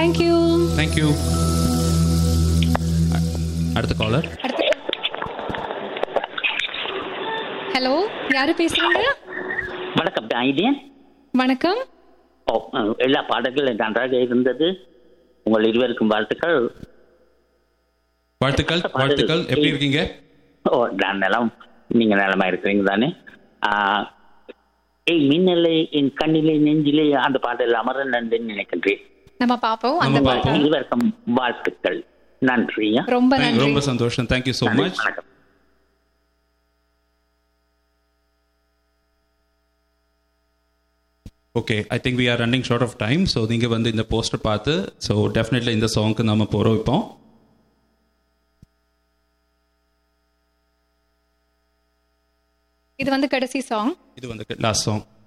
Thank you thank you அடுத்த caller அடுத்து hello யாரு பேசுறீங்க வணக்கம் ஐடியன் வணக்கம் ஓ அஹ், எல்லா பாடல்களும் நன்றாக இருந்தது உங்கள் இருவருக்கும் வாழ்த்துக்கள் வாழ்த்துக்கள் வாழ்த்துக்கள் எப்படி இருக்கீங்க ஓ நான் நலம் நீங்க நலமா இருக்கிறீங்க தானே ஆஹ், ஏய் மின்னலை என் கண்ணிலே நெஞ்சிலே அந்த பாடல் அமர நன்றின்னு நினைக்கின்றேன் நம்ம பாப்போம் அந்த நம்ம பாட்டு பார்ப்போம். இருவருக்கும் வாழ்த்துக்கள் நன்றியா ரொம்ப Thank- நன்றி ரொம்ப சந்தோஷம் தேங்க்யூ ஸோ நன்றி, மச் வணக்கம் okay I think we are running short of time so நீங்கள் வந்து இந்த போஸ்டர் பார்த்து ஸோ டெஃபினெட்லி இந்த சாங்க்கு நம்ம போகிறோம் இப்போ இது வந்து கடைசி சாங் இது வந்து லாஸ்ட் சாங்